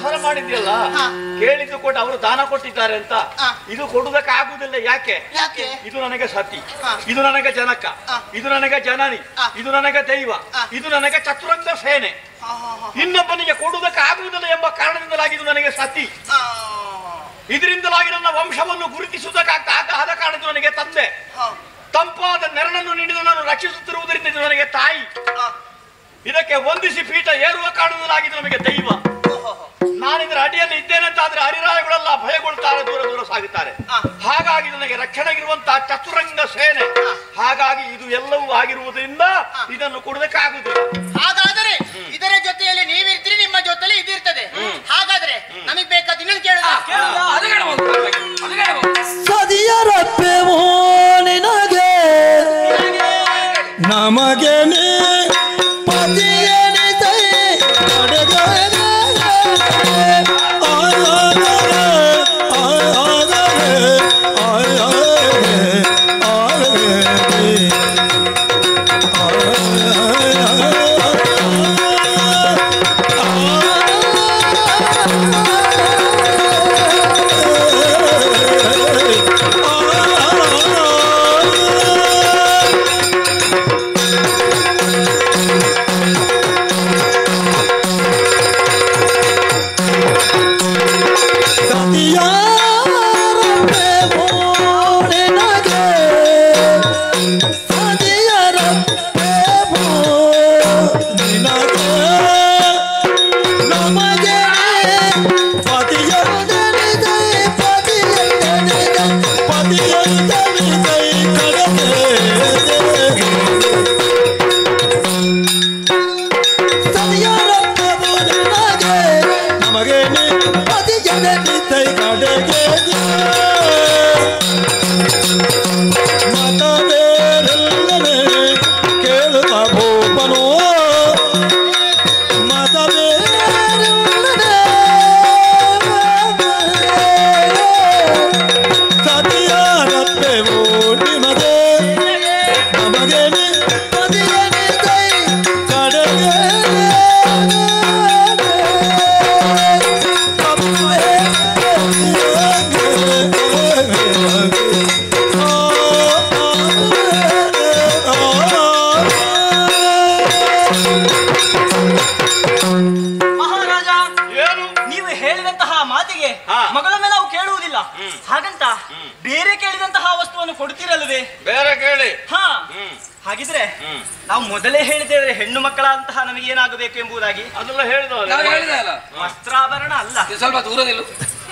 ಆಧಾರ ಮಾಡಿದ್ಯಲ್ಲ ಹಾ. ಕೇಳಿದ್ದು ಕೊಟ್ಟು ಅವರು ದಾನ ಕೊಟ್ಟಿದ್ದಾರೆ ಅಂತ ಹಾ. ಇದು ಕೊಡುವುದಕ್ಕೆ ಆಗುದಿಲ್ಲ ಯಾಕೆ ಯಾಕೆ ಇದು ನನಗೆ ಸತಿ ಹಾ. ಇದು ನನಗೆ ಜನಕ ಹಾ. ಇದು ನನಗೆ ಜನನಿ ಹಾ. ಇದು ನನಗೆ ದೈವ ಹಾ. ಇದು ನನಗೆ ಚತುರಂಗ ಸೇನೆ ಹಾ, ಹಾ, ಹಾ. ಇನ್ನೊಬ್ಬನಿಗೆ ಕೊಡುವುದಕ್ಕೆ ಆಗುವುದಿಲ್ಲ ಎಂಬ ಕಾರಣದಿಂದಲಾಗಿ ಇದು ನನಗೆ ಸತಿ ಆ, ಇದರಿಂದಲಾಗಿ ನನ್ನ ವಂಶವನ್ನು ಗುರುತಿಸುವುದಕ್ಕಾಗ್ತಾ ಆಗ ಆದ ಕಾರಣ ಇದು ನನಗೆ ತಂದೆ ಹಾ, ತಂಪಾದ ನೆರಳನ್ನು ನೀಡಿದ ನಾನು ರಕ್ಷಿಸುತ್ತಿರುವುದರಿಂದ ಇದು ನನಗೆ ತಾಯಿ ಆ, ಇದಕ್ಕೆ ವಂದಿಸಿ ಪೀಠ ಏರುವ ಕಾರಣದಲ್ಲಾಗಿ ಇದು ನಮಗೆ ದೈವ ಓ, ಹೋ, ಹೋ. ನಾನಿದ್ರ ಅಡಿಯಲ್ಲಿ ಇದ್ದೇನಂತಾದ್ರೆ ಹರಿರಾಯಗಳೆಲ್ಲ ಭಯಗೊಳ್ತಾರೆ ದೂರ ದೂರ ಸಾಗುತ್ತಾರೆ ಹಾ. ಹಾಗಾಗಿ ನನಗೆ ರಕ್ಷಣೆಗಿರುವಂತಹ ಚತುರಂಗ ಸೇನೆ ಹಾ. ಹಾಗಾಗಿ ಇದು ಎಲ್ಲವೂ ಆಗಿರುವುದರಿಂದ ಇದನ್ನು ಕೊಡೋದಕ್ಕಾಗುದಿಲ್ಲ ಹಾಗಾದರೆ ಇದರ ಜೊತೆಯಲ್ಲಿ ನೀವಿರ್ತೀರಿ ನಿಮ್ಮ ಜೊತೆಲಿ ಇದಿರ್ತದೆ ಹಾಗಾದ್ರೆ ನಮಗ್ ಬೇಕಾದ ಇನ್ನೊಂದು ಕೇಳುದ ಕೇಳುದಾ? ಅದು ಹೇಳಬಹುದು ಅದು ಹೇಳಬಹುದು ಸದಿಯರಪ್ಪೆವೋ ನಿನಗೆ ನಮಗೆ ನೀ ಪತಿಯನಿತೈ ಪಡೆದರೆ ಆಯಾದರೆ, ಆಯಾದರೆ, ಆಯಾದರೆ, ಆಯಾದರೆ. ಸತಿಯಾರಪ್ಪೆ ಮೋಡೆನಗೆ ಸತಿಯಾರಪ್ಪೆ ಮೋಡಿನಗೆ ನಮಗೆ ಪತಿಯೊಂದನಿದೆ ಪತಿಯೊಂದನಿದೆ ಪತಿಯೊಂದನಿದೆ ಕಡೆಗೆ ಸತಿಯಾರಪ್ಪೆ ಮೋಡಿನಗೆ ನಮಗೆ ಪತಿಯೊಂದನಿದೆ ಕಡೆಗೆ ಮತವೇರೆಲ್ಲನೆ ಕೇಳುತ್ತ ಭೂಪನೋ ಮತವೇರೆಲ್ಲನೆ ಸತಿಯಾರಪ್ಪೆವು ನಿಮಗೆ ನಮಗೆ ಪದಿಯನೆ ಕೈ ಕಡೆಗೆ ಮಹಾರಾಜ ಏನು ನೀವು ಹೇಳಿದಂತಹ ಮಾತಿಗೆ ಹಾ. ಮಗಳೊಮ್ಮೆ ನಾವು ಕೇಳುವುದಿಲ್ಲ ಹಾಗಂತ ಬೇರೆ ಕೇಳಿದಂತಹ ವಸ್ತುವನ್ನು ಕೊಡ್ತೀರಲ್ವೇ ಬೇರೆ ಕೇಳಿ ಹಾ ಹ್ಮ್ ಹಾಗಿದ್ರೆ ಹ್ಮ್ ನಾವು ಮೊದಲೇ ಹೇಳಿದ್ದೇವೆ ಹೆಣ್ಣು ಮಕ್ಕಳಂತಹ ನಮಗೆ ಏನಾಗಬೇಕು ಎಂಬುದಾಗಿ ಅದೆಲ್ಲ ಹೇಳಿದವಲ್ಲ ನಾವು ಹೇಳಿದೆ ಅಲ್ಲ ವಸ್ತ್ರಾಭರಣ ಅಲ್ಲ ಇದು ಸ್ವಲ್ಪ ದೂರ ನಿಲ್ಲು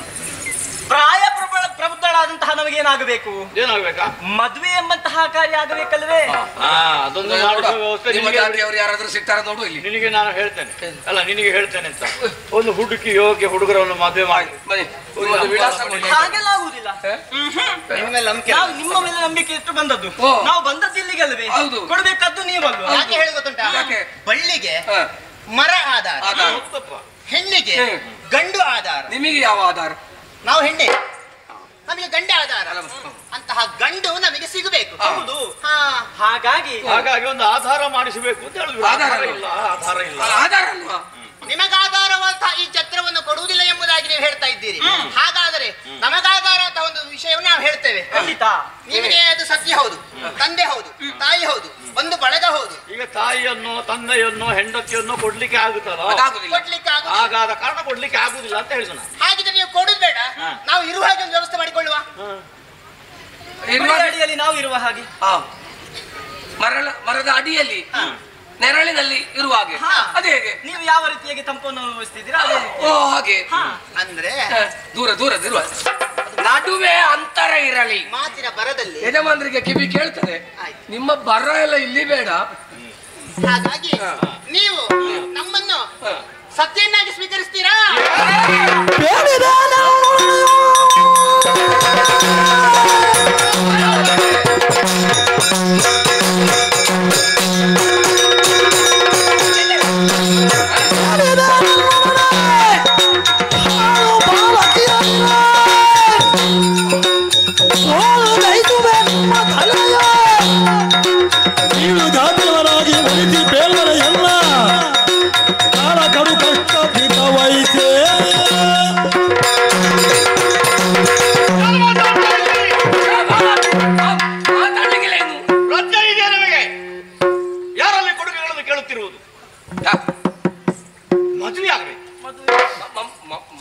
ಪ್ರಾಯ ಪ್ರಬಲ ಪ್ರಬುದ್ಧಳಾದಂತಹ ನಮಗೇನಾಗಬೇಕು ಏನಾಗ್ಬೇಕಾ ಮದುವೆ ಎಂಬಂತಹ ಕಾರ್ಯ ಆಗಬೇಕಲ್ವೇ ಹಾ ಅದೊಂದು ಮಾಡಿಸುವ ವ್ಯವಸ್ಥೆ ನಿಮ್ಮ ನಿನಗೆ ಜಾತಿಯವರು ಯಾರಾದ್ರೂ ಸಿಗ್ತಾರ ನೋಡು ಇಲ್ಲಿ ನಿನಗೆ ನಾನು ಹೇಳ್ತೇನೆ ಅಲ್ಲ ನಿನಗೆ ಹೇಳ್ತೇನೆ ಅಂತ ಒಂದು ಹುಡುಕಿ ಯೋಗ್ಯ ಹುಡುಗರನ್ನು ಮದುವೆ ಮಾಡಿ ಬನ್ನಿ ನಿಮ್ಮದು ವಿಳಾಸ ಕೊಡಿ ಹಾಗೆಲ್ಲ ಆಗುವುದಿಲ್ಲ ಹೇ? ನಿಮ್ಮ ಮೇಲೆ ನಂಬಿಕೆ ನಾವು ನಿಮ್ಮ ಮೇಲೆ ನಂಬಿಕೆ ಇಟ್ಟು ಬಂದದ್ದು ಓ. ನಾವು ಬಂದದ್ದು ಇಲ್ಲಿಗೆ ಅಲ್ವೇ ಹೌದು. ಕೊಡ್ಬೇಕಾದ್ದು ನೀವಲ್ವಾ ಯಾಕೆ ಹೇಳಿ ಗೊತ್ತುಂಟಾ ಯಾಕೆ? ಬಳ್ಳಿಗೆ ಹಾ. ಮರ ಆಧಾರ ಆಧಾರ. ಹೌದಪ್ಪ. ಹೆಣ್ಣಿಗೆ ಹ್ಮ್. ಗಂಡು ಆಧಾರ ನಿಮಗೆ ಯಾವ ಆಧಾರ ನಾವು ಹೆಣ್ಣೆ ನಮಗೆ ಗಂಡೆ ಆಧಾರ ಅಂತಹ ಗಂಡು ನಮಗೆ ಸಿಗಬೇಕು ಹೌದು ಹಾ ಹಾಗಾಗಿ ಹಾಗಾಗಿ ಒಂದು ಆಧಾರ ಮಾಡಿಸಬೇಕು ಅಂತ ಹೇಳಿದ್ರು ಆಧಾರ ಆಧಾರ ಇಲ್ಲ ಆಧಾರ ಇಲ್ಲ ಅಲ್ಲ, ಆಧಾರ ಅಲ್ವಾ ನಿಮಗಾಧಾರವಂತಹ ಈ ಛತ್ರವನ್ನು ಕೊಡುವುದಿಲ್ಲ ಎಂಬುದಾಗಿ ನೀವು ಹೇಳ್ತಾ ಇದ್ದೀರಿ ಹಾಗಾದರೆ ನಮಗಾಧಾರ ಅಂತ ಒಂದು ವಿಷಯವನ್ನು ನಾವು ಹೇಳ್ತೇವೆ ಖಂಡಿತ ನಿಮಗೆ ಅದು ಸತ್ಯ ಹೌದು ತಂದೆ ಹೌದು ತಾಯಿ ಹೌದು ಒಂದು ಬಳಗ ಹೌದು ಈಗ ತಾಯಿಯನ್ನು ತಂದೆಯನ್ನು ಹೆಂಡತಿಯನ್ನು ಕೊಡ್ಲಿಕ್ಕೆ ಆಗುತ್ತಲ್ಲ ಅದಾಗುದಿಲ್ಲ ಕೊಡ್ಲಿಕ್ಕೆ ಆಗುದಿಲ್ಲ ಹಾಗಾದ ಕಾರಣ ಕೊಡ್ಲಿಕ್ಕೆ ಆಗುದಿಲ್ಲ ಅಂತ ಹೇಳಿದ ನಾನು ಹಾಗಿದ್ರೆ ನೀವು ಕೊಡುದು ಬೇಡ ಹಾ. ನಾವು ಇರುವ ಹಾಗೆ ಒಂದು ವ್ಯವಸ್ಥೆ ಮಾಡಿಕೊಳ್ಳುವ ಇರುವ ಅಡಿಯಲ್ಲಿ ನಾವು ಇರುವ ಹಾಗೆ ಹಾ. ಮರಳ ಮರದ ಅಡಿಯಲ್ಲಿ ನೆರಳಿನಲ್ಲಿ ಇರುವ ಹಾಗೆ ಹಾ. ಅದೇ ಹೇಗೆ ನೀವು ಯಾವ ರೀತಿಯಾಗಿ ತಂಪನ್ನು ಅನುಭವಿಸ್ತಿದ್ದೀರಾ ಅದೇ ರೀತಿ. ಓ ಹಾಗೆ ಹಾ ಅಂದ್ರೆ ಹ, ದೂರ ದೂರ ದೂರ ನಡುವೆ ಅಂತರ ಇರಲಿ ಮಾತಿನ ಬರದಲ್ಲಿ ಯಜಮಾನರಿಗೆ ಕಿವಿ ಕೇಳ್ತದೆ ಆಯ್ತು. ನಿಮ್ಮ ಬರ ಎಲ್ಲ ಇಲ್ಲಿ ಬೇಡ ಹಾಗಾಗಿ ನೀವು ನಮ್ಮನ್ನು ಸತ್ಯನ್ನಾಗಿ ಸ್ವೀಕರಿಸ್ತೀರಾ ಗಾತ್ರವರಾಗಿ ಒಲಿಸಿ ಬೇಲರ ಎಲ್ಲ ಕಾಲ ಕಡು ಕಷ್ಟ ವೈತೆ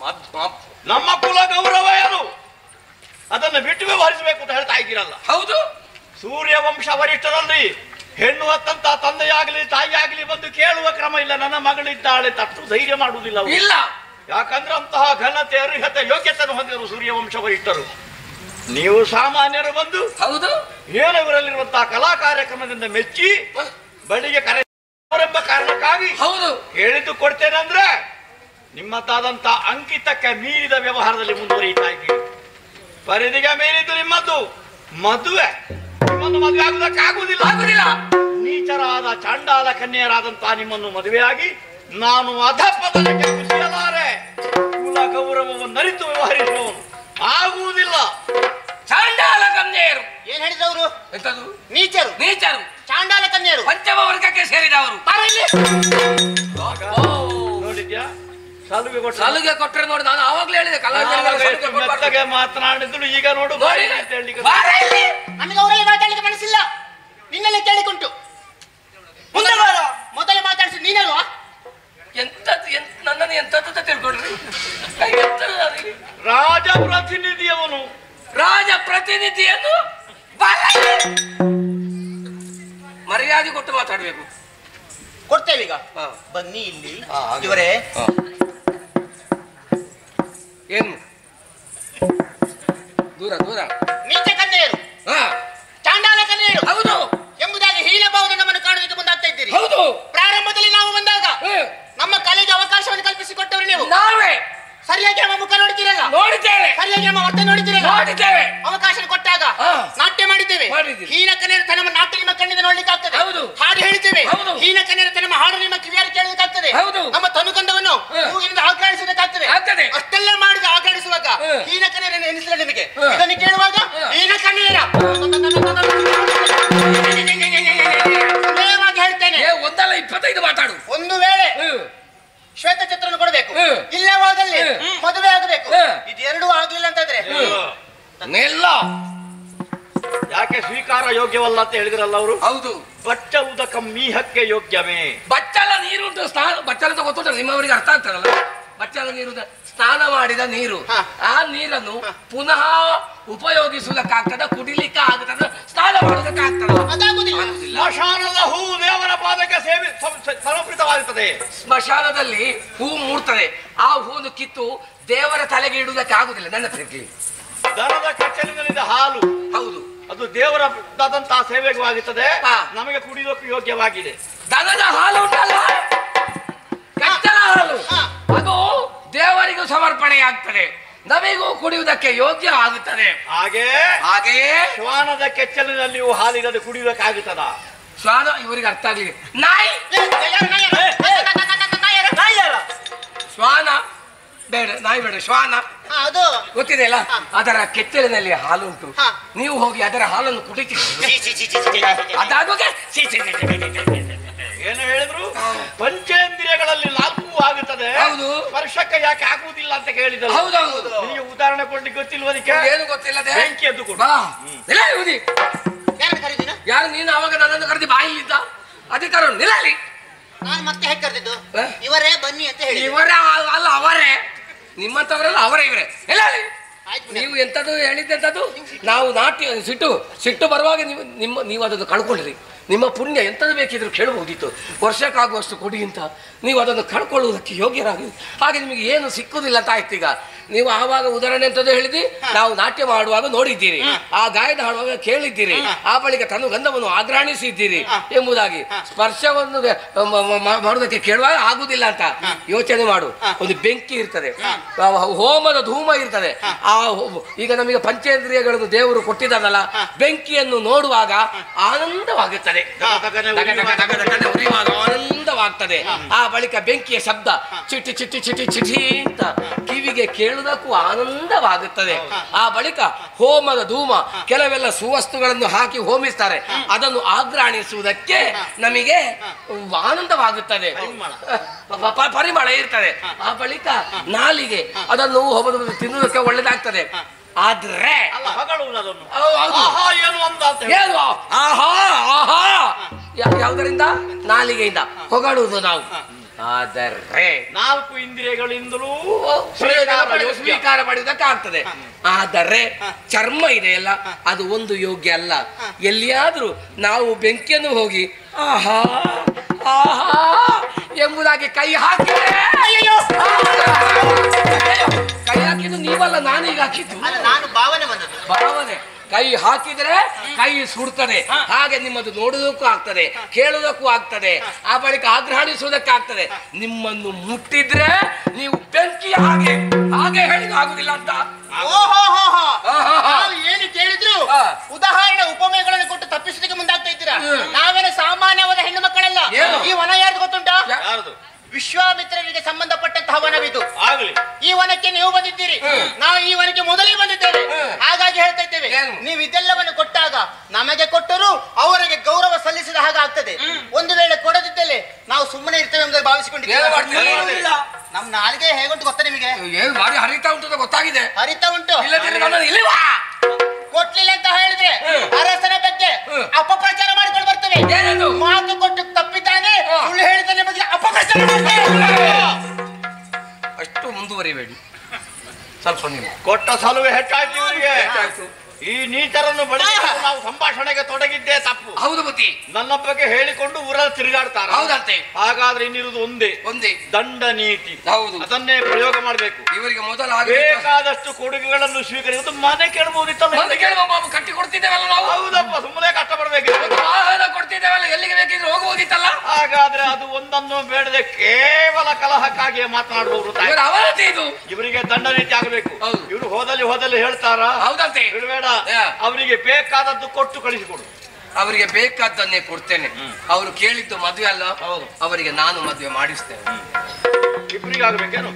ಅದ್- ಅದ್- ನಮ್ಮ ಕುಲ ಗೌರವ ಏನು ಅದನ್ನು ಬಿಟ್ಟು ವ್ಯವಹರಿಸಬೇಕು ಅಂತ ಹೇಳ್ತಾ ಇದ್ದೀರಲ್ಲ ಹೌದು ಸೂರ್ಯ ವಂಶ ವರಿಷ್ಠರಲ್ಲಿ ಹೆಣ್ಣು ಹೊತ್ತಂತ ತಂದೆಯಾಗಲಿ ತಾಯಿಯಾಗಲಿ ಬಂದು ಕೇಳುವ ಕ್ರಮ ಇಲ್ಲ ನನ್ನ ಮಗಳಿದ್ದಾಳೆ ತಟ್ಟು ಧೈರ್ಯ ಮಾಡುವುದಿಲ್ಲ ಅವರು. ಇಲ್ಲ ಯಾಕಂದ್ರೆ ಅಂತಹ ಘನತೆ ಅರ್ಹತೆ ಯೋಗ್ಯತೆಯನ್ನು ಹೊಂದಿರುವ ಸೂರ್ಯ ವಂಶ ವರಿಷ್ಠರು ನೀವು ಸಾಮಾನ್ಯರು ಬಂದು ಹೌದು ಏನು ಇವರಲ್ಲಿರುವಂತಹ ಕಲಾ ಕಾರ್ಯಕ್ರಮದಿಂದ ಮೆಚ್ಚಿ ಬಳಿಗೆ ಕರೆ ಅವರೆಂಬ ಕಾರಣಕ್ಕಾಗಿ ಹೌದು ಹೇಳಿದ್ದು ಕೊಡ್ತೇನೆ ಅಂದ್ರೆ ನಿಮ್ಮದಾದಂತ ಅಂಕಿತಕ್ಕೆ ಮೀರಿದ ವ್ಯವಹಾರದಲ್ಲಿ ಮುಂದುವರಿಯುತ್ತಾ ಇದ್ದೀರಿ ಪರಿಧಿಗೆ ಮೀರಿದ್ದು ನಿಮ್ಮದ್ದು ಮದುವೆ ನಿಮ್ಮನ್ನು ಮದುವೆ ಆಗುವುದಕ್ಕಾಗುವುದಿಲ್ಲ ಆಗುದಿಲ್ಲ ನೀಚರಾದ ಚಾಂಡಾಲ ಕನ್ಯರಾದಂತಹ ನಿಮ್ಮನ್ನು ಮದುವೆಯಾಗಿ ನಾನು ಅಧಪದನಕ್ಕೆ ಕುಸಿಯಲಾರೆ ಕುಲ ಗೌರವವನ್ನು ಅರಿತು ವ್ಯವಹರಿಸುವವನು ಆಗುವುದಿಲ್ಲ ಚಾಂಡಾಲ ಕನ್ಯೆಯರು ಏನ್ ಹೇಳಿದವರು ಎಂತದು ನೀಚರು ನೀಚರು ಚಾಂಡಾಲ ಕನ್ಯರು ಪಂಚಮ ವರ್ಗಕ್ಕೆ ಸೇರಿದವರು ಬಾರ ಇಲ್ಲಿ. ಓ, ನೋಡಿದ್ಯಾ ಸಲುಗೆ ಕೊಟ್ಟು ಸಲುಗೆ ಕೊಟ್ಟರೆ ನೋಡಿ ನಾನು ಆವಾಗ್ಲೇ ಹೇಳಿದೆ ಕಲಾವಿದರಿಗೆ ಆವಾಗ ಸಲುಗೆ ಎಷ್ಟು ಕೊಡ್ಬಾರ್ದು. ಮೆತ್ತಗೆ ಮಾತನಾಡಿದ್ರು ಈಗ ನೋಡು ನೋಡಿ ಬಾಯಿ ಅಂತ ಹೇಳಲಿಕ್ಕೆ ಬಾರ ಇಲ್ಲಿ. ನಮಗೆ ಅವರಲ್ಲಿ ಮಾತಾಡ್ಲಿಕ್ಕೆ ಮನಸ್ಸಿಲ್ಲ ನಿನ್ನೆಲ್ಲ ಕೇಳಿಕೊಂಟು ಮುಂದೆ ಬಾರ ಮೊದಲು ಮಾತಾಡಿಸಿ ನೀನಲ್ವಾ ಎಂತದ್ದು ಎಂತ ನನ್ನನ್ನು ಎಂತದ್ದು ತಿಳ್ಕೊಂಡ್ರಿ ಎಂತದ್ದು ನನಗೆ? ರಾಜ ಪ್ರತಿನಿಧಿಯವನು ರಾಜ ಪ್ರತಿನಿಧಿಯನ್ನು ಬಾರ ಇಲ್ಲಿ. ಮರ್ಯಾದೆ ಕೊಟ್ಟು ಮಾತಾಡ್ಬೇಕು ಕೊಡ್ತೇವೆ ಈಗ ಹಾ. ಬನ್ನಿ ಇಲ್ಲಿ ಹಾ, ಹಾಗೆ. ಇವರೇ ಹಾ. ಏನು ದೂರ ದೂರ ನೀಚ ಕನ್ಯೆಯರು ಹಾ ಚಾಂಡಾಲ ಕನ್ಯೆಯರು ಹೌದು ಎಂಬುದಾಗಿ ಹೀನ ಭಾವದ ನಮ್ಮನ್ನು ಕಾಣೋದಕ್ಕೆ ಮುಂದಾಗ್ತಾ ಇದ್ದೀರಿ ಹೌದು ಪ್ರಾರಂಭದಲ್ಲಿ ನಾವು ಬಂದಾಗ ಹ್ಮ್. ನಮ್ಮ ಕಲೆಗೆ ಅವಕಾಶವನ್ನು ಕಲ್ಪಿಸಿಕೊಟ್ಟವರು ನೀವು ನಾವೇ ಸರಿಯಾಗಿ ನಮ್ಮ ಮುಖ ನೋಡ್ತೀರಲ್ಲ ನೋಡಿದ್ದೇವೆ ಸರಿಯಾಗಿ ನಮ್ಮ ವರ್ತನೆ ನೋಡ್ತೀರಲ್ಲ ನೋಡಿದ್ದೇವೆ ಅವಕಾಶ ಕೊಟ್ಟಾಗ ಹಾ. ನಾಟ್ಯ ಮಾಡಿದ್ದೇವೆ ಮಾಡಿದ್ದೀರಿ. ಹೀನ ಕನ್ಯರ ನಮ್ಮ ನಾಟ್ಯ ನಿಮ್ಮ ಕಣ್ಣಿಂದ ನೋಡ್ಲಿಕ್ಕೆ ಆಗ್ತದೆ ಹೌದು. ಹಾಡು ಹೇಳ್ತೇವೆ ಹೌದು. ಹೀನ ಕನ್ಯರ ನಮ್ಮ ಹಾಡು ನಿಮ್ಮ ಕಿವಿಯಾರು ಕೇಳಲಿಕ್ಕಾಗ್ತದೆ ಹೌದು. ನಮ್ಮ ತನುಕಂದವನ್ನು ಹಾ. ಮೂಗಿನಿಂದ ಆಘಾಡಿಸಬೇಕಾಗ್ತದೆ ಆಗ್ತದೆ. ಅಷ್ಟೆಲ್ಲ ಮಾಡಿದ ಆಘಾಡಿಸುವಾಗ ಹಾ. ಹೀನ ಕನ್ಯರನ್ನು ಎನಿಸಿಲ್ಲ ನಿಮಗೆ ಹಾ. ಇದನ್ನು ಕೇಳುವಾಗ ಹಾ. ಹೀನ ಕನ್ಯರ ನೇರವಾಗಿ ಹೇಳ್ತೇನೆ ಏ ಒಂದಲ್ಲ ಇಪ್ಪತ್ತೈದು ಮಾತಾಡು ಒಂದು ವೇಳೆ ಹ್ಮ್. ಶ್ವೇತ ಚಿತ್ರವನ್ನು ಕೊಡಬೇಕು ಹ್ಮ್. ಇಲ್ಲವಾದಲ್ಲಿ ಹ್ಮ್. ಮದುವೆ ಆಗಬೇಕು ಹ್ಮ್. ಇದೆರಡೂ ಆಗ್ಲಿಲ್ಲ ಅಂತಂದ್ರೆ ನಿಲ್ಲ ಯಾಕೆ ಸ್ವೀಕಾರ ಯೋಗ್ಯವಲ್ಲ ಅಂತ ಹೇಳಿದ್ರಲ್ಲ ಅವರು ಹೌದು ಬಚ್ಚ ಉದಕ ಮೀಹಕ್ಕೆ ಯೋಗ್ಯವೇ ಬಚ್ಚಲ ನೀರುಂಟು ಸ್ನಾನ ಬಚ್ಚಲ ಅಂತ ಗೊತ್ತುಂಟಲ್ಲ ನಿಮ್ಮವರಿಗೆ ಅರ್ಥ ಆಗ್ತದಲ್ಲ ಬಚ್ಚಲ ನೀರು ಅಂತ ಸ್ನಾನ ಮಾಡಿದ ನೀರು ಹಾ. ಆ ನೀರನ್ನು ಪುನಃ ಉಪಯೋಗಿಸುವುದಕ್ಕಾಗ್ತದ ಕುಡಿಲಿಕ್ಕೆ ಆಗ್ತದ ಸ್ನಾನ ಮಾಡುವುದಕ್ಕಾಗ್ತದ ಅದಾಗುದಿಲ್ಲ ಸ್ಮಶಾನದ ಹೂ ದೇವರ ಪಾದಕ್ಕೆ ಸೇವೆ ಸಮ- ಸ- ಸಮರ್ಪಿತವಾಗುತ್ತದೆ ಸ್ಮಶಾನದಲ್ಲಿ ಹೂ ಮೂಡ್ತದೆ ಆ ಹೂವನ್ನು ಕಿತ್ತು ದೇವರ ತಲೆಗೆ ಇಡುವುದಕ್ಕೆ ಆಗುದಿಲ್ಲ ನನ್ನ ಪ್ರೀತಿ ದನದ ಕೆಚ್ಚಲಿನಿಂದ ಹಾಲು ಹೌದು ಅದು ದೇವರದಾದಂತಹ ಸೇವೆಗೂ ಆಗುತ್ತದೆ ಹಾ. ನಮಗೆ ಕುಡಿಯೋಕೆ ಯೋಗ್ಯವಾಗಿದೆ ದನದ ಹಾಲು ಉಂಟಲ್ಲ ಕಚ್ಚಲ ಹಾಲು ಹಾ. ಅದು ದೇವರಿಗೂ ಸಮರ್ಪಣೆಯಾಗ್ತದೆ ನಮಿಗೂ ಕುಡಿಯುವುದಕ್ಕೆ ಯೋಗ್ಯ ಆಗುತ್ತದೆ ಹಾಗೆ ಹಾಗೆಯೇ ಶ್ವಾನದ ಕೆಚ್ಚಲಿನಲ್ಲಿಯೂ ಹಾಲಿರದೆ ಕುಡಿಯೋಕಾಗುತ್ತದ ಶ್ವಾನ ಇವರಿಗೆ ಅರ್ಥ ಆಗ್ಲಿಲ್ಲ ನಾಯಿ ಶ್ವಾನ ಬೇಡ ನಾಯಿ ಬೇಡ ಶ್ವಾನ ಅದು ಗೊತ್ತಿದೆ ಅಲ್ಲ ಹಾ. ಅದರ ಕೆಚ್ಚಲಿನಲ್ಲಿ ಹಾಲು ಉಂಟು ಹಾ. ನೀವು ಹೋಗಿ ಅದರ ಹಾಲನ್ನು ಕುಡಿತೀರಿ ಛೀ, ಛೀ, ಛೀ, ಛೀ, ಛೀ, ಛೀ. ಅದಾಗೋಕೆ ಛೀ, ಛೀ, ಛೀ, ಛೀ, ಛೀ, ಛೀ, ಛೀ, ಛೀ. ಏನು ಹೇಳಿದ್ರು ಪಂಚೇಂದ್ರಿಯಗಳಲ್ಲಿ ನಾಲ್ಕು ಆಗುತ್ತದೆ ಹೌದು. ಸ್ಪರ್ಶಕ್ಕೆ ಯಾಕೆ ಆಗುವುದಿಲ್ಲ ಅಂತ ಕೇಳಿದರು ಹೌದೌದು ನಿಮಗೆ ಉದಾಹರಣೆ ಕೊಡ್ಲಿಕ್ಕೆ ಗೊತ್ತಿಲ್ವ ಅದಕ್ಕೆ ಏನು ಗೊತ್ತಿಲ್ಲದೆ ಬೆಂಕಿ ಎದ್ದು ಕೊಡು ಬಾ ಇಲ್ಲ ಇವ್ನಿ. ಯಾರನ್ನ ಕರೀತೀನ ಯಾರು ನೀನು ಅವಾಗ ನನ್ನನ್ನು ಕರೆದು ಬಾಯಿಲಿದ್ದ ಅಧಿಕಾರ ನಿಲ್ಲಲಿ ನಾನು ಮತ್ತೆ ಹೇಗೆ ಕರೆದಿದ್ದು ಹ? ಇವರೇ ಬನ್ನಿ ಅಂತ ಹೇಳಿ ಇವರೇ ಅಲ್ಲ ಅಲ್ಲ ಅವರೇ ನಿಮ್ಮಂತವರಲ್ಲ ಅವರೇ ಇವರೇ ಇಲ್ಲ ಆಯ್ತು ನೀವು ಎಂತದು ಹೇಳಿದ್ದೆಂತದ್ದು ನಾವು ನಾಟ್ಯ ಸಿಟ್ಟು ಸಿಟ್ಟು ಬರುವಾಗ ನೀವು ನಿಮ್ಮ ನೀವು ಅದನ್ನು ಕಳ್ಕೊಳ್ಳ್ರಿ ನಿಮ್ಮ ಪುಣ್ಯ ಎಂಥದ್ದು ಬೇಕಿದ್ರು ಕೇಳಬಹುದಿತ್ತು ವರ್ಷಕ್ಕಾಗುವಷ್ಟು ಕೊಡಿ ಅಂತ ನೀವು ಅದನ್ನು ಕಳ್ಕೊಳ್ಳುವುದಕ್ಕೆ ಯೋಗ್ಯರಾಗಿ ಹಾಗೆ ನಿಮಗೆ ಏನು ಸಿಕ್ಕುದಿಲ್ಲ ಅಂತ ಆಯ್ತು ಈಗ ನೀವು ಆವಾಗ ಉದಾಹರಣೆ ಎಂತದ್ದು ಹೇಳಿದಿ ನಾವು ನಾಟ್ಯ ಮಾಡುವಾಗ ನೋಡಿದ್ದೀರಿ ಆ ಗಾಯನ ಹಾಡುವಾಗ ಕೇಳಿದ್ದೀರಿ ಆ ಬಳಿಕ ತನ್ನ ಗಂಧವನ್ನು ಆಗ್ರಾಣಿಸಿದ್ದೀರಿ ಎಂಬುದಾಗಿ ಸ್ಪರ್ಶವನ್ನು ಮ- ಮ- ಮ- ಮಾಡುವುದಕ್ಕೆ ಕೇಳುವಾಗ ಆಗುದಿಲ್ಲ ಅಂತ ಯೋಚನೆ ಮಾಡು ಒಂದು ಬೆಂಕಿ ಇರ್ತದೆ ಆ ಹೋಮದ ಧೂಮ ಇರ್ತದೆ ಆ ಹೋ- ಈಗ ನಮಗೆ ಪಂಚೇಂದ್ರಿಯಗಳನ್ನು ದೇವರು ಕೊಟ್ಟಿದ್ದಾನಲ್ಲ ಬೆಂಕಿಯನ್ನು ನೋಡುವಾಗ ಆನಂದವಾಗುತ್ತದೆ ತಗತಗನೆ ತಗ ತಗ ತಗ ತಗನೆ ಉರಿಯುವಾಗ ಆನಂದವಾಗ್ತದೆ ಆ ಬಳಿಕ ಬೆಂಕಿಯ ಶಬ್ದ ಚಿಟಿ ಚಿಟಿ ಚಿಟಿ ಚಿಟಿ ಅಂತ ಕಿವಿಗೆ ಕೇಳುವುದಕ್ಕೂ ಆನಂದವಾಗುತ್ತದೆ ಆ ಬಳಿಕ ಹೋಮದ ಧೂಮ ಕೆಲವೆಲ್ಲ ಸುವಸ್ತುಗಳನ್ನು ಹಾಕಿ ಹೋಮಿಸ್ತಾರೆ ಅದನ್ನು ಆಗ್ರಾಣಿಸುವುದಕ್ಕೆ ನಮಗೆ ಆನಂದವಾಗುತ್ತದೆ ಪ- ಪ- ಪರಿಮಳ ಇರ್ತದೆ ಆ ಬಳಿಕ ನಾಲಿಗೆ ಅದನ್ನು ಹೋಮದ ತಿನ್ನುವುದಕ್ಕೆ ಒಳ್ಳೆದಾಗ್ತದೆ ಆದ್ರೆ ಅಲ್ಲ ಹೊಗಳುವುದು ಅದನ್ನು ಹೌದು, ಹೌದು. ಆಹಾ ಏನು ಅಂತ ಅಂತ ಹೇಳಿ. ಏನು ಆಹಾ ಆಹಾ ಯಾ- ಯಾವುದರಿಂದ ನಾಲಿಗೆಯಿಂದ ಹೊಗಳುವುದು ನಾವು ಆದರೆ ನಾಲ್ಕು ಇಂದ್ರಿಯಗಳಿಂದಲೂ ಪ್ರಯೋಜನ ಸ್ವೀಕಾರ ಪಡೆದು ಯೋಗ್ಯ. ಸ್ವೀಕಾರ ಮಾಡುವುದಕ್ಕಾಗ್ತದೆ ಆದರೆ ಚರ್ಮ ಇದೆಯಲ್ಲ ಅದು ಒಂದು ಯೋಗ್ಯ ಅಲ್ಲ ಎಲ್ಲಿಯಾದ್ರೂ ನಾವು ಬೆಂಕಿಯನ್ನು ಹೋಗಿ ಆಹಾ ಆಹಾ ಎಂಬುದಾಗಿ ಕೈ ಹಾಕಿದ್ರೆ ಅಯ್ಯಯ್ಯೋ ಕೈ ಹಾಕಿದ್ದು ನೀವಲ್ಲ ನಾನೀಗ ಹಾಕಿದ್ದು ಅಲ್ಲ ನಾನು ಭಾವನೆ ಬಂದದ್ದು ಭಾವನೆ ಕೈ ಹಾಕಿದ್ರೆ ಕೈ ಸುಡ್ತದೆ ಹಾಗೆ ನಿಮ್ಮದು ನೋಡುವುದಕ್ಕೂ ಆಗ್ತದೆ ಕೇಳುವುದಕ್ಕೂ ಆಗ್ತದೆ ಆ ಬಳಿಕ ಆಗ್ರಹಣಿಸುವುದಕ್ಕಾಗ್ತದೆ ನಿಮ್ಮನ್ನು ಮುಟ್ಟಿದ್ರೆ ನೀವು ಬೆಂಕಿ ಹಾಗೆ ಹಾಗೆ ಹೇಳಿದ ಆಗುದಿಲ್ಲ ಅಂತ ಓಹೋ ಹೋ ಹೋ ಆಹಾ. ನಾವು ಏನು ಕೇಳಿದ್ರು ಹಾ. ಉದಾಹರಣೆ ಉಪಮೆಗಳನ್ನು ಕೊಟ್ಟು ತಪ್ಪಿಸಲಿಕ್ಕೆ ಮುಂದಾಗ್ತಾ ಇದ್ದೀರಾ ಹ್ಮ್. ನಾವೇನು ಸಾಮಾನ್ಯವಾದ ಹೆಣ್ಣು ಮಕ್ಕಳಲ್ಲ ಏನು? ಈ ವನ ಯಾರ್ದು ಗೊತ್ತುಂಟಾ ಯಾ- ಯಾರ್ದು ವಿಶ್ವಾಮಿತ್ರರಿಗೆ ಸಂಬಂಧಪಟ್ಟಂತಹ ವನವಿದು ಆಗ್ಲಿ ಈ ವನಕ್ಕೆ ನೀವು ಬಂದಿದ್ದೀರಿ ನಾವು ಈ ವನಕ್ಕೆ ಮೊದಲೇ ಬಂದಿದ್ದೇವೆ ಹ್ಮ್. ಹಾಗಾಗಿ ಹೇಳ್ತಾ ಇದ್ದೇವೆ ಏನು? ನೀವು ಇದೆಲ್ಲವನ್ನು ಕೊಟ್ಟಾಗ ನಮಗೆ ಕೊಟ್ಟರು ಅವರಿಗೆ ಗೌರವ ಸಲ್ಲಿಸಿದ ಹಾಗೆ ಆಗ್ತದೆ ಒಂದು ವೇಳೆ ಕೊಡದಿದ್ದಲ್ಲಿ ನಾವು ಸುಮ್ಮನೆ ಇರ್ತೇವೆ ಎಂದು ಏನು ಭಾವಿಸಿಕೊಂಡಿದ್ದೇವೆ ಮಾಡ್ತೀರಿ? ನಮ್ ನಾಲ್ಗೆ ಹೇಗುಂಟು ಗೊತ್ತಾ ನಿಮಗೆ ಏನು ಭಾರಿ ಹರಿತಾ ಉಂಟು ಅಂತ ಗೊತ್ತಾಗಿದೆ ಹರಿತಾ ಉಂಟು ಇಲ್ಲದಿದ್ರೆ ನನ್ನನ್ನು ಇಲ್ಲಿ ಬಾ. ಕೊಡ್ಲಿಲ್ಲ ಅಂತ ಹೇಳಿದ್ರೆ ಹ್ಮ್. ಅರಸನ ಬಗ್ಗೆ ಹ್ಮ್. ಅಪಪ್ರಚಾರ ಮಾಡಿಕೊಂಡು ಬರ್ತೇವೆ ಏನದು? ಮಾತು ಕೊಟ್ಟು ತಪ್ಪಿದ್ದಾನೆ ಹಾ. ಸುಳ್ಳು ಹೇಳಿದ್ದಾನೆ ಬಗ್ಗೆ ಅಪಪ್ರಚಾರ ಮಾಡ್ತೇವೆ ಅಷ್ಟು ಮುಂದುವರಿಬೇಡಿ ಸ್ವಲ್ಪ ನೀವು ಕೊಟ್ಟ ಸಲುವೆ ಹೆಚ್ಚಾಯ್ತು ಇವರಿಗೆ ಹೆಚ್ಚಾಯ್ತು. ಈ ನೀಚರನ್ನು ಬಳಸಿಕೊಂಡು ನಾವು ಸಂಭಾಷಣೆಗೆ ತೊಡಗಿದ್ದೇ ತಪ್ಪು ಹೌದು ಬುದ್ಧಿ ನನ್ನ ಬಗ್ಗೆ ಹೇಳಿಕೊಂಡು ಊರಲ್ಲಿ ತಿರುಗಾಡ್ತಾರ ಹೌದಂತೆ ಹಾಗಾದ್ರೆ ಇನ್ನಿರುವುದು ಒಂದೇ ಒಂದೇ ದಂಡ ನೀತಿ ಹೌದು ಅದನ್ನೇ ಪ್ರಯೋಗ ಮಾಡಬೇಕು ಇವರಿಗೆ ಮೊದಲು ಆಗಬೇಕು ಬೇಕಾದಷ್ಟು ಕೊಡುಗೆಗಳನ್ನು ಸ್ವೀಕರಿಸುವುದು ಮನೆ ಕೇಳಬಹುದಿತ್ತಲ್ಲ ಮಂದಿ ಕೇಳುವ ಬಾಬು ಕಟ್ಟಿ ಕೊಡ್ತಿದ್ದೇವಲ್ಲ ನಾವು ಹೌದಪ್ಪ ಸುಮ್ಮನೆ ಕಷ್ಟಪಡಬೇಕು ವಾಹನ ಕೊಡ್ತಿದ್ದೇವಲ್ಲ ಎಲ್ಲಿಗೆ ಬೇಕಿದ್ರೆ ಹೋಗಬಹುದಿತ್ತಲ್ಲ ಹಾಗಾದ್ರೆ ಅದು ಒಂದನ್ನು ಬೇಡದೆ ಕೇವಲ ಕಲಹಕ್ಕಾಗಿಯೇ ಮಾತನಾಡುವವರು ತಾಯಿ. ಇವರ ಅವನತಿ ಇದು ಇವರಿಗೆ ದಂಡ ನೀತಿ ಆಗಬೇಕು ಹೌದು. ಇವರು ಹೋದಲ್ಲಿ ಹೋದಲ್ಲಿ ಹೇಳ್ತಾರ ಹೌದಂತೆ ಬಿಡಬೇಡ ಯಾ. ಅವರಿಗೆ ಬೇಕಾದದ್ದು ಕೊಟ್ಟು ಕಳಿಸಿಕೊಡು ಅವರಿಗೆ ಬೇಕಾದ್ದನ್ನೇ ಕೊಡ್ತೇನೆ ಅವರು ಕೇಳಿದ್ದು ಮದುವೆ ಅಲ್ಲ ಹೌದು. ಅವರಿಗೆ ನಾನು ಮದುವೆ ಮಾಡಿಸ್ತೇನೆ ಇಬ್ಬರಿಗೆ ಆಗ್ಬೇಕೇನು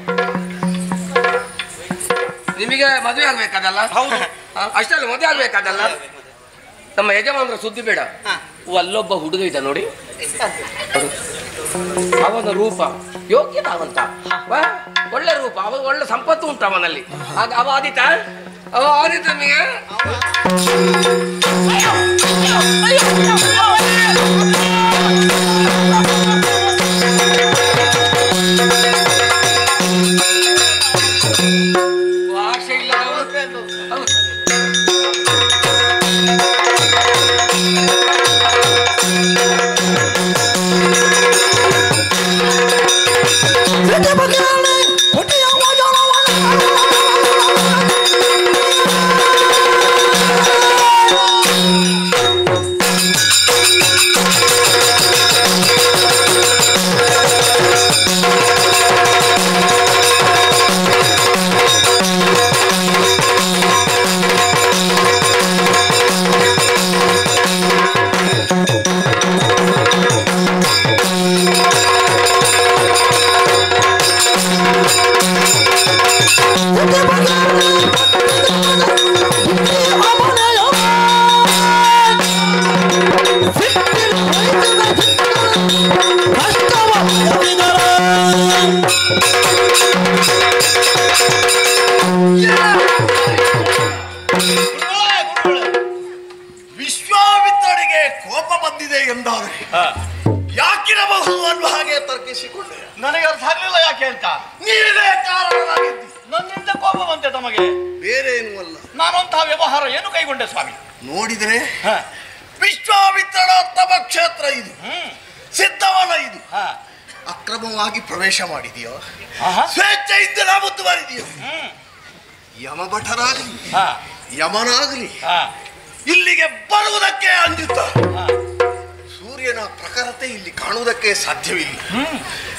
ನಿಮಗೆ ಮದುವೆ ಆಗ್ಬೇಕಾದಲ್ಲ ಹೌದು. ಆ, ಅಷ್ಟಲ್ಲ ಮದುವೆ ಆಗ್ಬೇಕಾದಲ್ಲ ನಮ್ಮ ಯಜಮಾನರ ಸುದ್ದಿ ಬೇಡ ಹಾ. ಓ, ಅಲ್ಲೊಬ್ಬ ಹುಡುಗ ಇದ್ದ ನೋಡಿ ನೋಡು. ಅವನ ರೂಪ ಯೋಗ್ಯತಾವಂತ ವಾ, ಒಳ್ಳೆ ರೂಪ ಅವ ಒಳ್ಳೆ ಸಂಪತ್ತು ಉಂಟು ಅವನಲ್ಲಿ ಆಗ ಅವ ಆದಿತ ಅವ ಆದಿತ ನಿಮಗೆ ಭಾಷೆ ಇಲ್ಲ ಹೌದು. ವಿಶ್ವಾಮಿತ್ರನಿಗೆ ಕೋಪ ಬಂದಿದೆ ಎಂದಾದರೆ ಯಾಕಿರಬಹುದು ಅನ್ನುವ ಹಾಗೆ ತರ್ಕಿಸಿಕೊಂಡೆ ನನಗೆ ಅರ್ಥ ಆಗ್ಲಿಲ್ಲ ಯಾಕೆ ಅಂತ ನೀವೇ ಕಾರಣರಾಗಿದ್ದಿ ನನ್ನಿಂದ ಕೋಪ ಬಂತೆ ತಮಗೆ ಬೇರೆ ಏನೂ ಅಲ್ಲ ನಾನಂತಹ ವ್ಯವಹಾರ ಏನು ಕೈಗೊಂಡೆ ಸ್ವಾಮಿ ನೋಡಿದರೆ ಹ. ವಿಶ್ವಾಮಿತ್ರನ ತಮ ಕ್ಷೇತ್ರ ಇದು ಹ್ಮ್ ಸಿದ್ಧವನ ಇದು ಹ. ಅಕ್ರಮವಾಗಿ ಪ್ರವೇಶ ಮಾಡಿದೆಯೋ ಆಹಾ. ಸ್ವೇಚ್ಛೆಯಿಂದ ಮುದ್ದು ಮಾಡಿದೆಯೋ ಹ್ಮ್ ಯಮಭಟರಾಗಲಿ ಹ. ಯಮನಾಗಲಿ ಹ. ಇಲ್ಲಿಗೆ ಬರುವುದಕ್ಕೆ ಅಂಜುತ್ತ ಹ. ಸೂರ್ಯನ ಪ್ರಖರತೆ ಇಲ್ಲಿ ಕಾಣುವುದಕ್ಕೆ ಸಾಧ್ಯವಿಲ್ಲ ಹ್ಮ್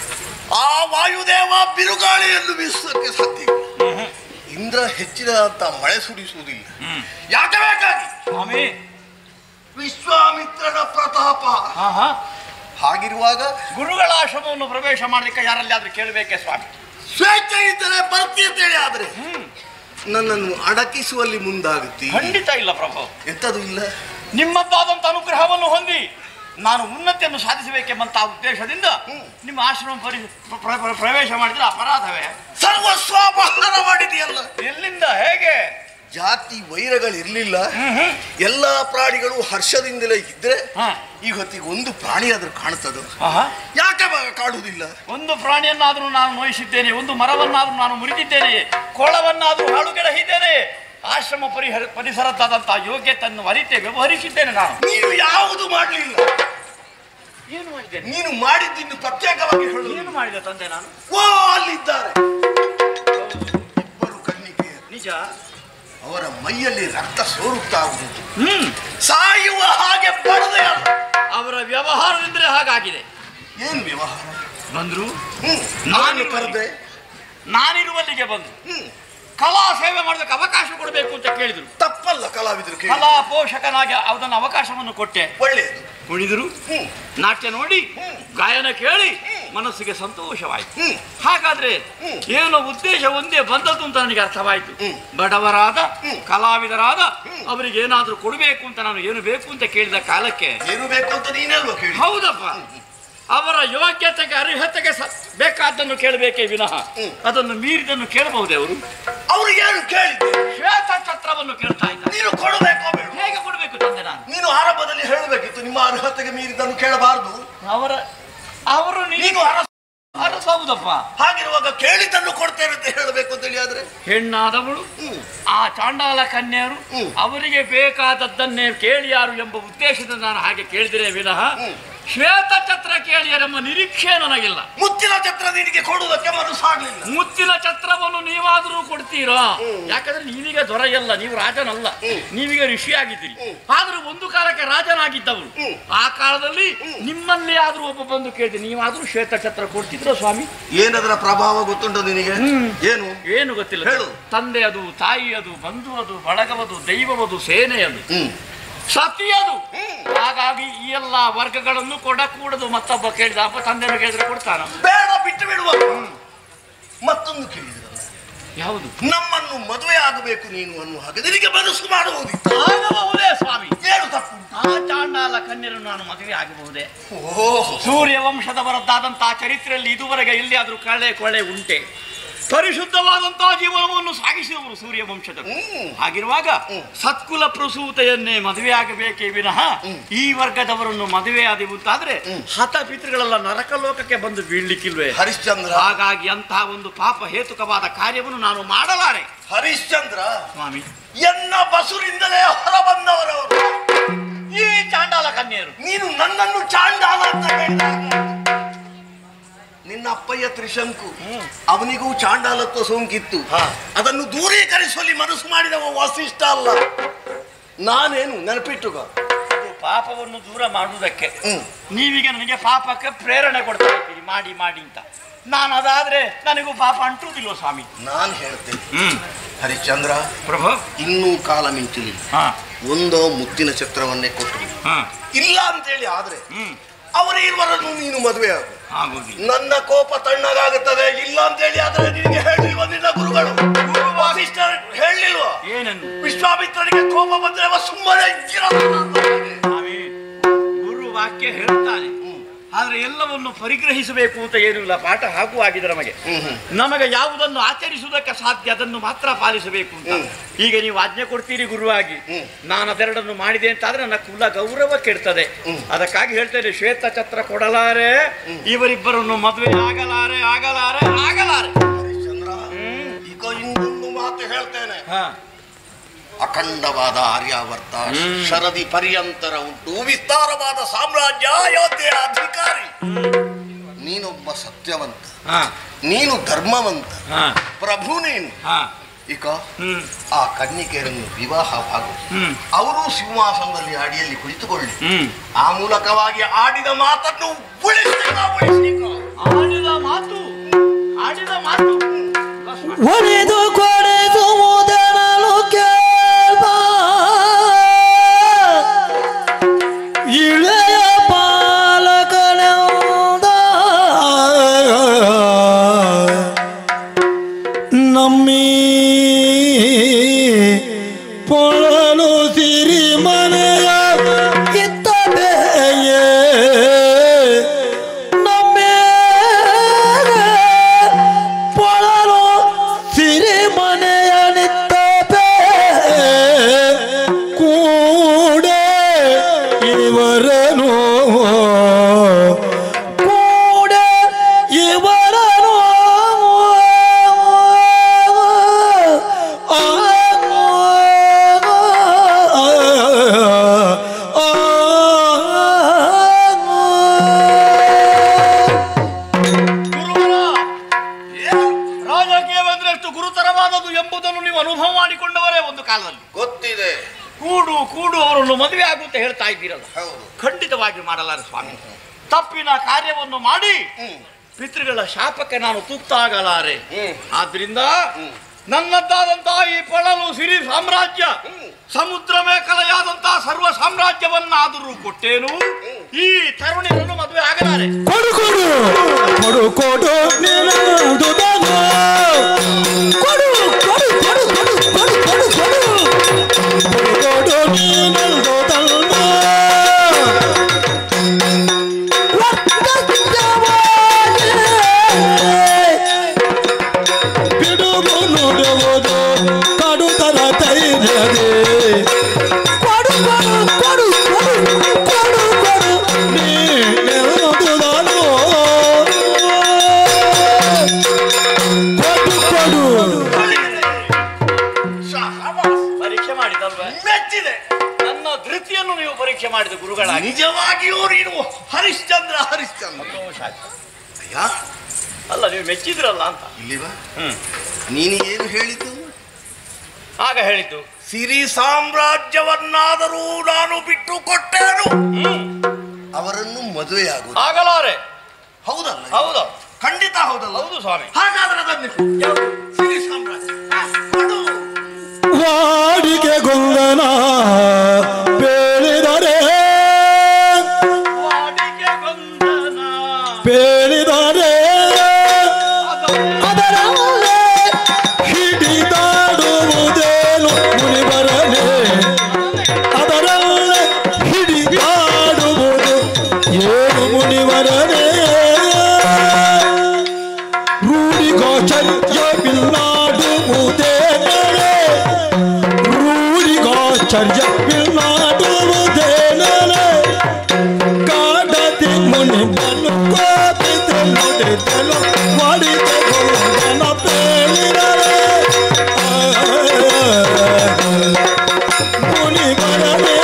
ಆ ವಾಯುದೇವ ಬಿರುಗಾಳಿಯನ್ನು ಬೀಸುವುದಕ್ಕೆ ಸಾಧ್ಯ ಇಲ್ಲ ಇಂದ್ರ ಹೆಚ್ಚಿನಂತ ಮಳೆ ಸುರಿಸುವುದಿಲ್ಲ ಯಾಕೆ ಬೇಕಾಗಿ ಸ್ವಾಮಿ ವಿಶ್ವಾಮಿತ್ರನ ಪ್ರತಾಪ ಹಾ ಹಾ ಹಾಗಿರುವಾಗ ಗುರುಗಳ ಆಶ್ರಮವನ್ನು ಪ್ರವೇಶ ಮಾಡಲಿಕ್ಕೆ ಯಾರಲ್ಲಿ ಆದ್ರೂ ಕೇಳಬೇಕೆ ಸ್ವಾಮಿ ಸ್ವೇಚ್ಛೆ ಇದ್ದರೆ ಬರ್ತಿ ಅಂತೇಳಿ ಆದ್ರೆ ಹ್ಮ್ ನನ್ನನ್ನು ಅಡಕಿಸುವಲ್ಲಿ ಮುಂದಾಗುತ್ತಿ ಖಂಡಿತ ಇಲ್ಲ ಪ್ರಭು ಎಂತದು ಇಲ್ಲ ನಿಮ್ಮದ್ದಾದಂತ ಅನುಗ್ರಹವನ್ನು ಹೊಂದಿ ನಾನು ಉನ್ನತಿಯನ್ನು ಸಾಧಿಸಬೇಕೆಂಬಂತ ಉದ್ದೇಶದಿಂದ ನಿಮ್ಮ ಆಶ್ರಮ ಪರಿ ಪ್ರ- ಪ್ರ- ಪ್ರವೇಶ ಮಾಡಿದ್ರೆ ಅಪರಾಧವೇ ಸರ್ವಸ್ವಾಪಹಾರ ಮಾಡಿದೆಯಲ್ಲ ಎಲ್ಲಿಂದ ಹೇಗೆ ಜಾತಿ ಜಾತಿ ವೈರಗಳಿರ್ಲಿಲ್ಲ ಎಲ್ಲಾ ಪ್ರಾಣಿಗಳು ಹರ್ಷದಿಂದಲೇ ಇದ್ರೆ ಹಾ. ಈ ಹೊತ್ತಿಗೆ ಒಂದು ಪ್ರಾಣಿ ಆದ್ರೂ ಕಾಣ್ತದ ಆಹಾ. ಯಾಕೆ ಬ- ಕಾಣುವುದಿಲ್ಲ ಒಂದು ಪ್ರಾಣಿಯನ್ನಾದ್ರೂ ನಾನು ನೋಯಿಸಿದ್ದೇನೆ ಒಂದು ಮರವನ್ನಾದ್ರೂ ನಾನು ಮುರಿದಿದ್ದೇನೆ ಕೋಳವನ್ನಾದ್ರೂ ಹಾಳುಗೆಡಹಿದ್ದೇನೆ ಆಶ್ರಮ ಪರಿಹರ ಪರಿಸರದ್ದಾದಂತಹ ಯೋಗ್ಯತೆಯನ್ನು ಅರಿತೆ ವ್ಯವಹರಿಸಿದ್ದೇನೆ ನಾನು ನೀನು ಯಾವುದು ಮಾಡಲಿಲ್ಲ ಏನು ಮಾಡಿದ್ದೇನೆ ನೀನು ಮಾಡಿದ್ದಿನ್ನು ಪ್ರತ್ಯೇಕವಾಗಿ ಹೇಳು ಏನು ಮಾಡಿದೆ ತಂದೆ ನಾನು ಓ ಅಲ್ಲಿದ್ದಾರೆ ಇಬ್ಬರು ಕನ್ನಿಕೆಯರು ನಿಜ ಅವರ ಮೈಯಲ್ಲಿ ರಕ್ತ ಸೋರುತ್ತಾ ಉಂಟು ಹ್ಮ್ ಸಾಯುವ ಹಾಗೆ ಬಡದೆ ಅಲ್ಲ. ಅವರ ವ್ಯವಹಾರದಿಂದಲೇ ಹಾಗಾಗಿದೆ ಏನ್ ವ್ಯವಹಾರ ಬಂದ್ರು ಹ್ಮ್ ನಾನು ನಾನು ಕರೆದೆ ನಾನಿರುವಲ್ಲಿಗೆ ಬಂದ್ರು ಹ್ಮ್ ಕಲಾ ಸೇವೆ ಮಾಡೋದಕ್ಕೆ ಅವಕಾಶ ಕೊಡಬೇಕು ಅಂತ ಕೇಳಿದ್ರು ತಪ್ಪಲ್ಲ ಕಲಾವಿದರು ಕೇಳಿ ಕಲಾ ಪೋಷಕನಾಗಿ ಅದನ್ನು ಅವಕಾಶವನ್ನು ಕೊಟ್ಟೆ ಒಳ್ಳೆಯದು ಉಳಿದ್ರು ಹ್ಮ್ ನಾಟ್ಯ ನೋಡಿ ಹ್ಮ್. ಗಾಯನ ಕೇಳಿ ಮನಸ್ಸಿಗೆ ಸಂತೋಷವಾಯಿತು ಹ್ಮ್ ಹಾಗಾದ್ರೆ ಹ್ಮ್. ಏನೋ ಉದ್ದೇಶ ಒಂದೇ ಬಂದದ್ದು ಅಂತ ನನಗೆ ಅರ್ಥವಾಯಿತು ಹ್ಮ್. ಬಡವರಾದ ಹ್ಮ್. ಕಲಾವಿದರಾದ ಹ್ಮ್. ಅವರಿಗೆ ಏನಾದ್ರೂ ಕೊಡಬೇಕು ಅಂತ ನಾನು ಏನು ಬೇಕು ಅಂತ ಕೇಳಿದ ಕಾಲಕ್ಕೆ ಏನು ಬೇಕು ಅಂತ ನೀನಲ್ವಾ ಕೇಳಿ ಹೌದಪ್ಪ ಅವರ ಯೋಗ್ಯತೆಗೆ ಅರ್ಹತೆಗೆ ಸ- ಬೇಕಾದ್ದನ್ನು ಕೇಳಬೇಕೇ ವಿನಃ ಹ್ಮ್. ಅದನ್ನು ಮೀರಿದನ್ನು ಕೇಳಬಹುದೇ ಅವರು ಅವ್ರು ಏನು ಕೇಳಿದ್ದೆ ಶ್ವೇತ ಛತ್ರವನ್ನು ಕೇಳ್ತಾ ಇದ್ದಾರೆ ನೀನು ಕೊಡಬೇಕೋ ಬೇಡ ಹೇಗೆ ಕೊಡಬೇಕು ತಂದೆ ನಾನು ನೀನು ಆರಂಭದಲ್ಲಿ ಹೇಳಬೇಕಿತ್ತು ನಿಮ್ಮ ಅರ್ಹತೆಗೆ ಮೀರಿದನ್ನು ಕೇಳಬಾರದು ಅವರ ಅವರು ನೀನು ನೀನು ಅರಸ ಅರಸ ಹೌದಪ್ಪ ಹಾಗಿರುವಾಗ ಕೇಳಿದ್ದನ್ನು ಕೊಡ್ತೇನೆ ಅಂತ ಹೇಳಬೇಕು ಅಂತ ಹೇಳಿ ಆದ್ರೆ ಹೆಣ್ಣಾದವಳು ಹ್ಮ್ ಆ ಚಾಂಡಾಲ ಕನ್ಯರು ಹ್ಮ್. ಅವರಿಗೆ ಬೇಕಾದದ್ದನ್ನೇ ಕೇಳಿಯಾರು ಎಂಬ ಉದ್ದೇಶದಿಂದ ನಾನು ಹಾಗೆ ಕೇಳಿದರೆ ವಿನಃ ಹ್ಮ್. ಶ್ವೇತ ಛತ್ರ ಕೇಳಿಯರೆಂಬ ನಿರೀಕ್ಷೆ ನನಗಿಲ್ಲ ಮುತ್ತಿನ ಛತ್ರ ನಿನಗೆ ಕೊಡುವುದಕ್ಕೆ ಮನಸ್ಸಾಗ್ಲಿಲ್ಲ ಮುತ್ತಿನ ಛತ್ರವನ್ನು ನೀವಾದರೂ ಕೊಡ್ತೀರಾ ಯಾಕಂದ್ರೆ ನೀವೀಗ ದೊರೆಯಲ್ಲ ನೀವು ರಾಜನಲ್ಲ ಹ್ಮ್. ನೀವೀಗ ಋಷಿ ಆಗಿದ್ದೀರಿ ಹ್ಮ್. ಆದ್ರೂ ಒಂದು ಕಾಲಕ್ಕೆ ರಾಜನಾಗಿದ್ದವರು ಹ್ಮ್. ಆ ಕಾಲದಲ್ಲಿ ನಿಮ್ಮಲ್ಲಿ ಆದ್ರೂ ಒಬ್ಬ ಬಂದು ಕೇಳಿದೆ ನೀವಾದ್ರೂ ಶ್ವೇತ ಛತ್ರ ಕೊಡ್ತಿದ್ರು ಸ್ವಾಮಿ ಏನದರ ಪ್ರಭಾವ ಗೊತ್ತುಂಟು ನಿನಗೆ ಹ್ಮ್. ಏನು ಏನು ಗೊತ್ತಿಲ್ಲ ಹೇಳು. ತಂದೆ ಅದು ತಾಯಿ ಅದು ಬಂಧು ಅದು ಬಳಗವದು ದೈವವದು ಸೇನೆಯದು ಹ್ಮ್ ಸತಿಯದು ಹಾಗಾಗಿ ಈ ಎಲ್ಲ ವರ್ಗಗಳನ್ನು ಕೊಡಕೂಡದು ಮತ್ತೊಬ್ಬ ಕೇಳಿದ ಅಪ್ಪ ತಂದೆಯನ್ನು ಕೇಳಿದ್ರೆ ಕೊಡ್ತಾನ ಬೇಡ ಬಿಟ್ಟು ಬಿಡುವ ಮತ್ತೊಂದು ಕೇಳಿದ್ರಲ್ಲ ಯಾವುದು ನಮ್ಮನ್ನು ಮದುವೆ ಆಗಬೇಕು ನೀನು ಅನ್ನುವ ಹಾಗೆ ನಿನಗೆ ಮನಸ್ಸು ಮಾಡುವುದಿತ್ತು ಆಗಬಹುದೇ ಸ್ವಾಮಿ ಏನು ತಪ್ಪು ಆ ಚಾಂಡಾಲ ಕನ್ಯರನ್ನು ನಾನು ಮದುವೆ ಆಗಬಹುದೇ ಓಹೋ ಸೂರ್ಯ ವಂಶದವರದ್ದಾದಂತಹ ಚರಿತ್ರೆಯಲ್ಲಿ ಇದುವರೆಗೆ ಎಲ್ಲಿಯಾದ್ರೂ ಕಳೆ ಕೊಳೆ ಉಂಟೆ ಪರಿಶುದ್ಧವಾದಂತಹ ಜೀವನವನ್ನು ಸಾಗಿಸಿದವರು ಸೂರ್ಯ ವಂಶದವರು ಹ್ಮ್. ಹಾಗಿರುವಾಗ ಹ್ಮ್. ಸತ್ಕುಲ ಪ್ರಸೂತೆಯನ್ನೇ ಮದುವೆ ಆಗಬೇಕೇ ವಿನಃ ಈ ವರ್ಗದವರನ್ನು ಮದುವೆ ಆದೆವು ಅಂತಾದ್ರೆ ಹತ ಪಿತೃಗಳೆಲ್ಲ ನರಕಲೋಕಕ್ಕೆ ಬಂದು ಬೀಳ್ಲಿಕ್ಕಿಲ್ವೇ ಹರಿಶ್ಚಂದ್ರ ಹಾಗಾಗಿ ಅಂತಹ ಒಂದು ಪಾಪ ಹೇತುಕವಾದ ಕಾರ್ಯವನ್ನು ನಾನು ಮಾಡಲಾರೆ ಹರಿಶ್ಚಂದ್ರ ಸ್ವಾಮಿ ಎನ್ನ ಬಸುರಿಂದಲೇ ಹೊರ ಬಂದವರವರು ಈ ಚಾಂಡಾಲ ಕನ್ಯರು ನೀನು ನನ್ನನ್ನು ಚಾಂಡಾಲ ಅಂತ ಹೇಳಿದಾಗ ನಿನ್ನ ಅಪ್ಪಯ್ಯ ತ್ರಿಶಂಕು ಅವನಿಗೂ ಚಾಂಡಾಲತ್ವ ಸೋಂಕಿತ್ತು ಅದನ್ನು ದೂರೀಕರಿಸುವಲ್ಲಿ ಮನಸ್ಸು ಮಾಡಿದವ ವಸಿಷ್ಠ ಅಲ್ಲ ನಾನೇನು ನೆನಪಿಟ್ಟುಗ ಅದು ಪಾಪವನ್ನು ದೂರ ಮಾಡುವುದಕ್ಕೆ ಹ್ಮ್ ನೀವೀಗ ನನಗೆ ಪಾಪಕ್ಕೆ ಪ್ರೇರಣೆ ಕೊಡ್ತಾ ಇದ್ದೀರಿ ಮಾಡಿ ಮಾಡಿ ಅಂತ ನಾನು ಅದಾದ್ರೆ ನನಗೂ ಪಾಪ ಅಂಟುವುದಿಲ್ಲ ಸ್ವಾಮಿ ನಾನು ಹೇಳ್ತೇನೆ ಹ್ಮ್ ಹರಿಶ್ಚಂದ್ರ ಪ್ರಭು ಇನ್ನೂ ಕಾಲ ಮಿಂಚಲಿ ಹಾ ಒಂದೋ ಮುತ್ತಿನ ಛತ್ರವನ್ನೇ ಕೊಟ್ಟು ಹಾ ಇಲ್ಲ ಅಂತೇಳಿ ಆದ್ರೆ ಹ್ಮ್ ಅವರ ಇರುವರನ್ನು ನೀನು ಮದುವೆ ಆಗು ಆಗುದಿಲ್ಲ ನನ್ನ ಕೋಪ ತಣ್ಣಗಾಗುತ್ತದೆ ಇಲ್ಲ ಅಂತೇಳಿ ಆದ್ರೆ ನಿನಗೆ ಹೇಳಿಲ್ವ ನಿನ್ನ ಗುರುಗಳು ವಸಿಷ್ಠ ಹೇಳಿಲ್ವ ಏನೆಂದು ವಿಶ್ವಾಮಿತ್ರನಿಗೆ ಕೋಪ ಬಂದ್ರೆ ಅವ ಸುಮ್ಮನೆ ಇರಲ್ಲ ಅಂತ ಹೇಳಿ. ಸ್ವಾಮಿ ಗುರು ವಾಕ್ಯ ಹೇಳ್ತಾನೆ ಆದ್ರೆ ಎಲ್ಲವನ್ನು ಪರಿಗ್ರಹಿಸಬೇಕು ಅಂತ ಏನಿಲ್ಲ ಪಾಠ ಹಾಗೂ ಆಗಿದೆ ನಮಗೆ ಹ್ಮ್ ಹ್ಮ್. ನಮಗೆ ಯಾವುದನ್ನು ಆಚರಿಸುವುದಕ್ಕೆ ಸಾಧ್ಯ ಅದನ್ನು ಮಾತ್ರ ಪಾಲಿಸಬೇಕು ಅಂತ ಈಗ ನೀವು ಆಜ್ಞೆ ಕೊಡ್ತೀರಿ ಗುರುವಾಗಿ ಹ್ಮ್. ನಾನು ಅದೆರಡನ್ನು ಮಾಡಿದೆ ಅಂತ ಆದ್ರೆ ನನ್ನ ಕುಲ ಗೌರವ ಕೆಡ್ತದೆ ಅದಕ್ಕಾಗಿ ಹೇಳ್ತೇನೆ ಶ್ವೇತ ಛತ್ರ ಕೊಡಲಾರೆ ಇವರಿಬ್ಬರನ್ನು ಮದುವೆ ಆಗಲಾರೆ ಆಗಲಾರೆ ಆಗಲಾರೆ ಹರಿಶ್ಚಂದ್ರ ಈಗ ಇನ್ನೊಂದು ಮಾತು ಹೇಳ್ತೇನೆ ಹಾ ಅಖಂಡವಾದ ಆರ್ಯಾವರ್ತ ಶರದಿ ಪರ್ಯಂತರ ಉಂಟು ವಿಸ್ತಾರವಾದ ಸಾಮ್ರಾಜ್ಯ ಅಯೋಧ್ಯೆಯ ಅಧಿಕಾರಿ ನೀನೊಬ್ಬ ಸತ್ಯವಂತ ಹಾ ನೀನು ಧರ್ಮವಂತ ಹಾ ಪ್ರಭು ನೀನು ಹಾ ಈಗ ಹ್ಮ್ ಆ ಕನ್ನಿಕೆಯರನ್ನು ವಿವಾಹವಾಗು ಹ್ಮ್ ಅವರು ಸಿಂಹಾಸನದಲ್ಲಿ ಅಡಿಯಲ್ಲಿ ಕುಳಿತುಕೊಳ್ಳಿ ಹ್ಮ್ ಆ ಮೂಲಕವಾಗಿ ಆಡಿದ ಮಾತನ್ನು ಉಳಿಸಿಕ ಉಳಿಸಿಕ ಆಡಿದ ಮಾತು ಆಡಿದ ಮಾತು ಲಕ್ಷ್ಮಣ. ಒಲಿದು ಕೊಡೆದುವುದರಲು ಕೇಳ್ಬ ಇಳೆಯ ಪಾಲಕನೆಂದ ನಮ್ಮಿ ಪೊಳಲು ಸಿರಿ ಮನೆಯ ಇತ್ತದೆಯೇ ನಮ್ಮೇಗೆ ಪೊಳಲು ಸಿರಿ ಮನೆಯ ನಿತ್ತಬೇ ತರವಾದದು ಎಂಬುದನ್ನು ನೀವು ಅನುಭವ ಮಾಡಿಕೊಂಡವರೇ ಒಂದು ಕಾಲದಲ್ಲಿ ಗೊತ್ತಿದೆ ಕೂಡು ಕೂಡು ಅವರನ್ನು ಮದುವೆ ಆಗುತ್ತೆ ಹೇಳ್ತಾ ಇದ್ದೀರಲ್ಲ ಹೌದು ಖಂಡಿತವಾಗಿ ಮಾಡಲಾರೆ ಸ್ವಾಮಿ ತಪ್ಪಿನ ಕಾರ್ಯವನ್ನು ಮಾಡಿ ಹ್ಮ್ ಪಿತೃಗಳ ಶಾಪಕ್ಕೆ ನಾನು ತುತ್ತಾಗಲಾರೆ ಹ್ಮ್. ಆದ್ರಿಂದ ನನ್ನದ್ದಾದಂತಹ ಈ ಪಳಲು ಸಿರಿ ಸಾಮ್ರಾಜ್ಯ ಸಮುದ್ರ ಮೇಖಲೆಯಾದಂತಹ ಸರ್ವ ಸಾಮ್ರಾಜ್ಯವನ್ನಾದರೂ ಕೊಟ್ಟೇನು ಈ ತರುಣಿಯನ್ನು ಮದುವೆ ಆಗಲಾರೆ ಕೊಡು ಕೊಡು ಕೊಡು ಕೊಡು ನಿನ್ನದು ದಾನ. ಕೊಡು ಕೊಡು ಕೊಡು ಕೊಡು ಕೊಡು ಕೊಡು ಕೊಡು ಕೊಡು ಕೊಡು ನಿನ್ನದು ದಾನ. ಬಿಡುವು ನುಡುವುದು ಕಡುತರ ತೈರದೆ ಕೊಡು ಕೊಡು ಕೊಡು ಕೊಡು ಕೊಡು ಕೊಡು ನೀನೆಲ್ಲದುದನು ಕೊಡು ಕೊಡು ಪರೀಕ್ಷೆ ಮಾಡಿದಲ್ವೇ ಮೆಚ್ಚಿದೆ ನನ್ನ ಧೃತಿಯನ್ನು ನೀವು ಪರೀಕ್ಷೆ ಮಾಡಿದ ಗುರುಗಳಾಗಿ ನಿಜವಾಗಿಯೂ ನೀನು ಹರಿಶ್ಚಂದ್ರ ಹರಿಶ್ಚಂದ್ರ ಅಯ್ಯ ಅಲ್ಲ ನೀವು ಮೆಚ್ಚಿದ್ರಲ್ಲ ಅಂತ ಇಲ್ಲಿವಾ ಹ್ಮ್ ನೀನು ಏನು ಹೇಳಿದ್ದು ಆಗ ಹೇಳಿದ್ದು ಸಿರಿ ಸಾಮ್ರಾಜ್ಯವನ್ನಾದರೂ ನಾನು ಬಿಟ್ಟು ಕೊಟ್ಟೇನು ಹ್ಮ್ ಅವರನ್ನು ಮದುವೆಯಾಗುವುದು ಆಗಲಾರೆ ಹೌದಲ್ಲ ಹೌದು ಖಂಡಿತ ಹೌದಲ್ಲ ಹೌದು ಸ್ವಾಮಿ ಹಾಗಾದ್ರೆ ಅದನ್ನು ಯಾವುದು? ಸಿರಿ ಸಾಮ್ರಾಜ್ಯ ಕೊಡು. ವಾಡಿಕೆ ಗೊಂದನ ಬೇಳಿದರೆ ವಾಡಿಕೆ ಬಂಧನ ಬೇಳಿದರೆ ಅದರಲ್ಲೇ ಹಿಡಿದಾಡುವುದೇನು ಮುನಿಬರನೆ ಅದರಲ್ಲೇ ಹಿಡಿದಾಡುವುದು ಏನು ಮುನಿವರನೆ ರೂಢಿಗೋಚರ್ಯವಿಲ್ಲಾಡುವುದೇನರೆ ರೂಢಿಗೋಚರ್ಯವಿಲ್ಲಾಡುವುದೇನರೆ ಕಾಡತಿ ಮುನಿಬನು ಕೋಪಿತು ನುಡಿದನು ಮಾಡಿದ ಗೋದನ ಬೇಳಿದರೆ ಮುನಿಬರನೆ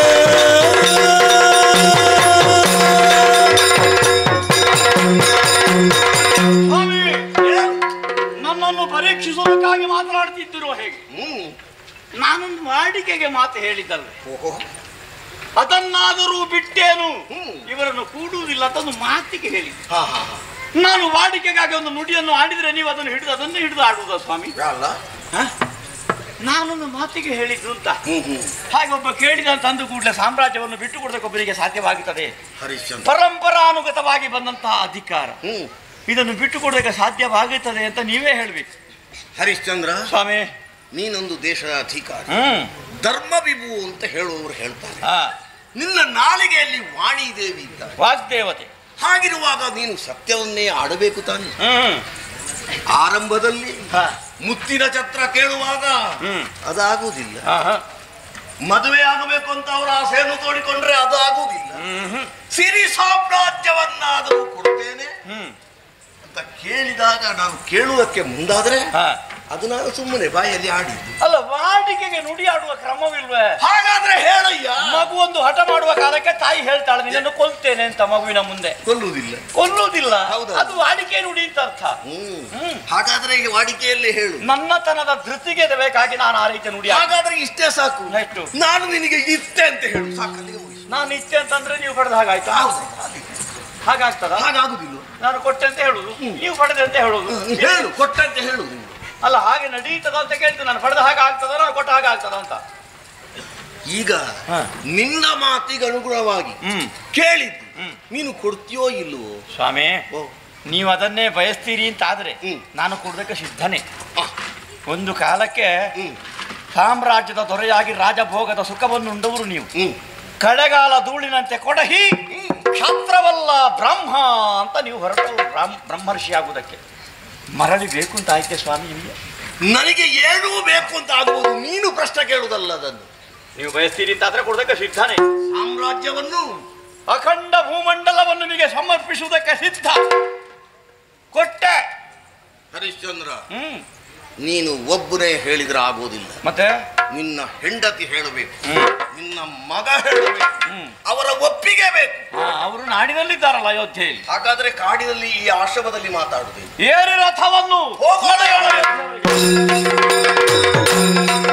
ಸ್ವಾಮಿ ನನ್ನನ್ನು ಪರೀಕ್ಷಿಸುವುದಕ್ಕಾಗಿ ಮಾತನಾಡ್ತಿದ್ದಿರೋ ಹೇಗೆ ಹ್ಮ್ ನಾನೊಂದು ವಾಡಿಕೆಗೆ ಮಾತು ಹೇಳಿದ್ದಲ್ವೇ ಓಹೋ ಅದನ್ನಾದರೂ ಬಿಟ್ಟೇನು ಹ್ಮ್. ಇವರನ್ನು ಕೂಡುವುದಿಲ್ಲ ಅಂತ ಒಂದು ಮಾತಿಗೆ ಹೇಳಿದ್ದೆ ಹಾ ಹಾ ಹಾ ನಾನು ವಾಡಿಕೆಗಾಗಿ ಒಂದು ನುಡಿಯನ್ನು ಆಡಿದ್ರೆ ನೀವು ಅದನ್ನು ಹಿಡಿದು ಅದನ್ನೇ ಹಿಡಿದು ಆಡುವುದ ಸ್ವಾಮಿ ಅಲ್ಲ ಹ? ನಾನೊಂದು ಮಾತಿಗೆ ಹೇಳಿದ್ದು ಅಂತ ಹ್ಮ್ ಹ್ಮ್ ಹಾಗೆ ಒಬ್ಬ ಕೇಳಿದ ಅಂತ ಅಂದು ಕೂಡಲೇ ಸಾಮ್ರಾಜ್ಯವನ್ನು ಬಿಟ್ಟು ಕೊಡೋದಕ್ಕೆ ಒಬ್ಬರಿಗೆ ಸಾಧ್ಯವಾಗುತ್ತದೆ ಹರಿಶ್ಚಂದ್ರ ಪರಂಪರಾನುಗತವಾಗಿ ಬಂದಂತಹ ಅಧಿಕಾರ ಹ್ಮ್ ಇದನ್ನು ಬಿಟ್ಟು ಕೊಡೋದಕ್ಕೆ ಸಾಧ್ಯವಾಗುತ್ತದೆ ಅಂತ ನೀವೇ ಹೇಳ್ಬೇಕು ಹರಿಶ್ಚಂದ್ರ ಸ್ವಾಮಿ ನೀನೊಂದು ದೇಶದ ಅಧಿಕಾರಿ ಹ್ಮ್ ಧರ್ಮ ವಿಭು ಅಂತ ಹೇಳುವವರು ಹೇಳ್ತಾರೆ ಹಾ ನಿನ್ನ ನಾಲಿಗೆಯಲ್ಲಿ ವಾಣಿ ದೇವಿ ಇದ್ದಾರೆ ವಾಗ್ದೇವತೆ ಹಾಗಿರುವಾಗ ನೀನು ಸತ್ಯವನ್ನೇ ಆಡಬೇಕು ತಾನೆ ಹ್ಮ್ ಆರಂಭದಲ್ಲಿ ಹಾ ಮುತ್ತಿನ ಛತ್ರ ಕೇಳುವಾಗ ಹ್ಮ್ ಅದಾಗುವುದಿಲ್ಲ ಹಾ ಹಾ ಮದುವೆ ಆಗಬೇಕು ಅಂತ ಅವರ ಆಸೆಯನ್ನು ತೋಡಿಕೊಂಡ್ರೆ ಅದು ಆಗುವುದಿಲ್ಲ ಹ್ಮ್ ಹ್ಮ್ ಸಿರಿ ಸಾಮ್ರಾಜ್ಯವನ್ನಾದರೂ ಕೊಡ್ತೇನೆ ಹ್ಮ್ ಅಂತ ಕೇಳಿದಾಗ ನಾನು ಕೇಳುವುದಕ್ಕೆ ಮುಂದಾದ್ರೆ ಹಾ ಅದು ನಾನು ಸುಮ್ಮನೆ ಬಾಯಲ್ಲಿ ಆಡಿದ್ದು ಅಲ್ಲ ವಾಡಿಕೆಗೆ ನುಡಿಯಾಡುವ ಕ್ರಮವಿಲ್ವೇ ಹಾಗಾದ್ರೆ ಹೇಳಯ್ಯ ಮಗು ಒಂದು ಹಠ ಮಾಡುವ ಕಾಲಕ್ಕೆ ತಾಯಿ ಹೇಳ್ತಾಳೆ ನಿನ್ನನ್ನು ಕೊಲ್ತೇನೆ ಅಂತ ಮಗುವಿನ ಮುಂದೆ ಕೊಲ್ಲುವುದಿಲ್ಲ ಕೊಲ್ಲುವುದಿಲ್ಲ ಹೌದು. ಅದು ವಾಡಿಕೆ ನುಡಿ ಅಂತ ಅರ್ಥ ಹ್ಮ್ ಹ್ಮ್. ಹಾಗಾದ್ರೆ ಈ ವಾಡಿಕೆಯಲ್ಲಿ ಹೇಳು ನನ್ನತನದ ಧೃತಿಗೆ ಬೇಕಾಗಿ ನಾನು ಆ ರೀತಿ ನುಡಿ ಆಡ್ತೀನಿ. ಹಾಗಾದ್ರೆ ಇಷ್ಟೇ ಸಾಕು ಎಷ್ಟು? ನಾನು ನಿನಗೆ ಇತ್ತೆ ಅಂತ ಹೇಳು ಸಾಕು ಅಲ್ಲಿಗೆ ಮುಗಿಸು. ನಾನು ಇಚ್ಛೆ ಅಂತಂದ್ರೆ ನೀವು ಪಡೆದ ಹಾಗಾಯ್ತಾ ಹೌದು. ಹಾಗಾಗ್ತದ ಹಾಗಾಗುದಿಲ್ಲ ನಾನು ಕೊಟ್ಟೆ ಅಂತ ಹೇಳುದು ನೀವು ಪಡೆದೆ ಅಂತ ಹೇಳುದು ನೀನು ಹೇಳು ಕೊಟ್ಟಂತೆ ಹೇಳು ನೀನು. ಅಲ್ಲ ಹಾಗೆ ನಡೀತದ ಅಂತ ಕೇಳ್ತೀನಿ ನಾನು ಪಡೆದ ಹಾಗೆ ಆಗ್ತದ ನಾನು ಕೊಟ್ಟ ಹಾಗೆ ಆಗ್ತದ ಅಂತ ಈಗ ಹಾ. ನಿನ್ನ ಮಾತಿಗೆ ಅನುಗುಣವಾಗಿ ಹ್ಮ್ ಕೇಳಿದ್ದು ಹ್ಮ್. ನೀನು ಕೊಡ್ತೀಯೋ ಇಲ್ವೋ ಸ್ವಾಮಿ ಓ ನೀವು ಅದನ್ನೇ ಬಯಸ್ತೀರಿ ಅಂತ ಆದ್ರೆ ಹ್ಮ್. ನಾನು ಕೊಡೋದಕ್ಕೆ ಸಿದ್ಧನೇ ಆ, ಒಂದು ಕಾಲಕ್ಕೆ ಹ್ಮ್ ಸಾಮ್ರಾಜ್ಯದ ದೊರೆಯಾಗಿ ರಾಜಭೋಗದ ಸುಖವನ್ನು ಉಂಡವರು ನೀವು ಹ್ಮ್ ಕಡೆಗಾಲ ಧೂಳಿನಂತೆ ಕೊಡಹಿ ಕ್ಷಾತ್ರವಲ್ಲ ಬ್ರಹ್ಮ ಅಂತ ನೀವು ಹೊರಟವರು ಬ್ರಾಹ್ಮ ಬ್ರಹ್ಮರ್ಷಿ ಆಗುವುದಕ್ಕೆ ಮರಳಿ ಬೇಕು ಅಂತ ಆಯ್ತೆ ಸ್ವಾಮಿ ನಿಮಗೆ ನನಗೆ ಏನೂ ಬೇಕು ಅಂತ ಆಗ್ಬೋದು ನೀನು ಪ್ರಶ್ನೆ ಕೇಳುವುದಲ್ಲ ಅದನ್ನು ನೀವು ಬಯಸ್ತೀರಿ ಅಂತ ಆದ್ರೆ ಕೊಡೋದಕ್ಕೆ ಸಿದ್ಧನೇ ಸಾಮ್ರಾಜ್ಯವನ್ನು ಅಖಂಡ ಭೂಮಂಡಲವನ್ನು ನಿಮಗೆ ಸಮರ್ಪಿಸುವುದಕ್ಕೆ ಸಿದ್ಧ ಕೊಟ್ಟೆ ಹರಿಶ್ಚಂದ್ರ ಹ್ಮ್ ನೀನು ಒಬ್ಬನೇ ಹೇಳಿದ್ರೆ ಆಗೋದಿಲ್ಲ ಮತ್ತೆ ನಿನ್ನ ಹೆಂಡತಿ ಹೇಳಬೇಕು ಹ್ಮ್ ನಿನ್ನ ಮಗ ಹೇಳಬೇಕು ಅವರ ಒಪ್ಪಿಗೆ ಬೇಕು ಹಾ, ಅವರು ನಾಡಿನಲ್ಲಿದ್ದಾರಲ್ಲ ಅಯೋಧ್ಯೆಯಲ್ಲಿ ಹಾಗಾದ್ರೆ ಕಾಡಿನಲ್ಲಿ ಈ ಆಶ್ರಮದಲ್ಲಿ ಮಾತಾಡುದು ಏರಿ ರಥವನ್ನು ಹೋಗೋಣ. ನಡೆಯೋಣ.